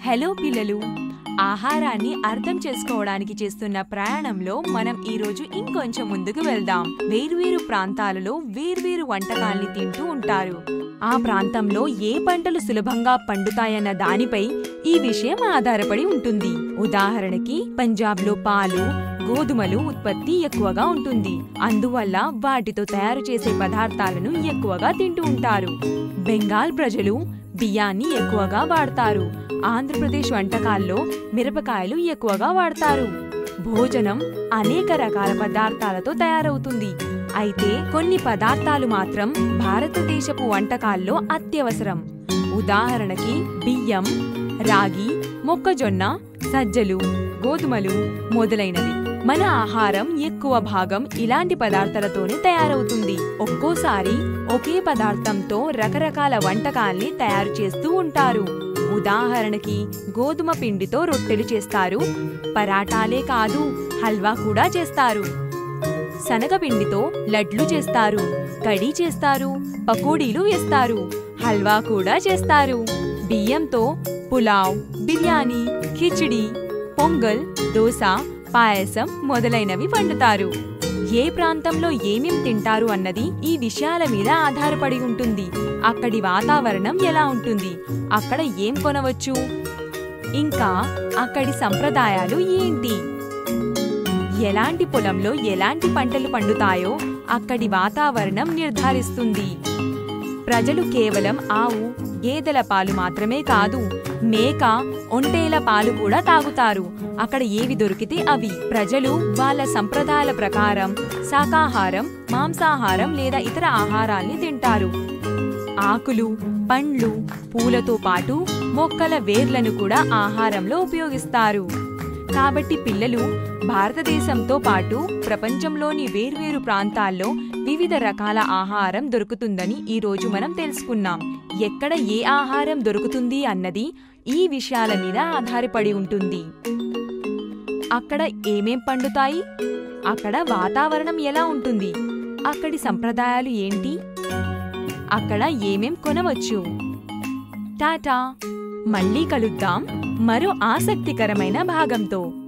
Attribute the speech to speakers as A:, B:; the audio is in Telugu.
A: హలో పిల్లలు ఆహారాన్ని అర్థం చేసుకోవడానికి చేస్తున్న ప్రయాణంలో మనం ఈరోజు ఇంకొంచెం ముందుకు వెళ్దాం వేర్వేరు ప్రాంతాలలో వేర్వేరు వంటకాల్ని తింటూ ఉంటారు ఆ ప్రాంతంలో ఏ పంటలు సులభంగా పండుతాయన్న దానిపై ఈ విషయం ఆధారపడి ఉంటుంది ఉదాహరణకి పంజాబ్లో పాలు గోధుమలు ఉత్పత్తి ఎక్కువగా ఉంటుంది అందువల్ల వాటితో తయారు చేసే పదార్థాలను ఎక్కువగా తింటూ ఉంటారు బెంగాల్ ప్రజలు బియ్యాన్ని ఎక్కువగా వాడతారు ఆంధ్రప్రదేశ్ వంటకాల్లో మిరపకాయలు ఎక్కువగా వాడతారు భోజనం అనేక రకాల పదార్థాలతో తయారవుతుంది అయితే కొన్ని పదార్థాలు మాత్రం భారతదేశపు వంటకాల్లో అత్యవసరం ఉదాహరణకి బియ్యం రాగి మొక్కజొన్న సజ్జలు గోధుమలు మొదలైనవి మన ఆహారం ఎక్కువ భాగం ఇలాంటి పదార్థాలతోనే తయారవుతుంది ఒక్కోసారి ఒకే పదార్థంతో రకరకాల వంటకాల్ని తయారు చేస్తూ ఉంటారు ఉదాహరణకి గోధుమ పిండితో రొట్టెలు చేస్తారు పరాటాలే కాదు హల్వా కూడా చేస్తారు శనగపిండితో లడ్లు చేస్తారు కడీ చేస్తారు పకోడీలు వేస్తారు హల్వా కూడా చేస్తారు బియ్యంతో పులావ్ బిర్యానీ ఖిచిడి పొంగల్ దోశ పాయసం మొదలైనవి వండుతారు ఏ ప్రాంతంలో ఏమేం తింటారు అన్నది ఈ విషయాల మీద ఆధారపడి ఉంటుంది అక్కడి వాతావరణం ఎలా ఉంటుంది అక్కడ ఏం కొనవచ్చు ఇంకా అక్కడి సంప్రదాయాలు ఏంటి ఎలాంటి పొలంలో ఎలాంటి పంటలు పండుతాయో అక్కడి వాతావరణం నిర్ధారిస్తుంది ప్రజలు కేవలం ఆవు గేదెల పాలు మాత్రమే కాదు మేక ఒంటేల పాలు కూడా తాగుతారు అక్కడ ఏవి దొరికితే అవి ప్రజలు వాళ్ళ సంప్రదాయాల ప్రకారం శాకాహారం మాంసాహారం లేదా ఇతర ఆహారాల్ని తింటారు ఆకులు పండ్లు పూలతో పాటు మొక్కల వేర్లను కూడా ఆహారంలో ఉపయోగిస్తారు కాబట్టి పిల్లలు భారతదేశంతో పాటు ప్రపంచంలోని వేర్వేరు ప్రాంతాల్లో వివిధ రకాల ఆహారం దొరుకుతుందని ఈ రోజు మనం తెలుసుకున్నాం ఎక్కడ ఏ ఆహారం దొరుకుతుంది అన్నది ఈ విషయాల మీద ఆధారపడి ఉంటుంది అక్కడ ఏమేం పండుతాయి అక్కడ వాతావరణం ఎలా ఉంటుంది అక్కడి సంప్రదాయాలు ఏంటి అక్కడ ఏమేం కొనవచ్చు టాటా మళ్ళీ కలుద్దాం మరో ఆసక్తికరమైన భాగంతో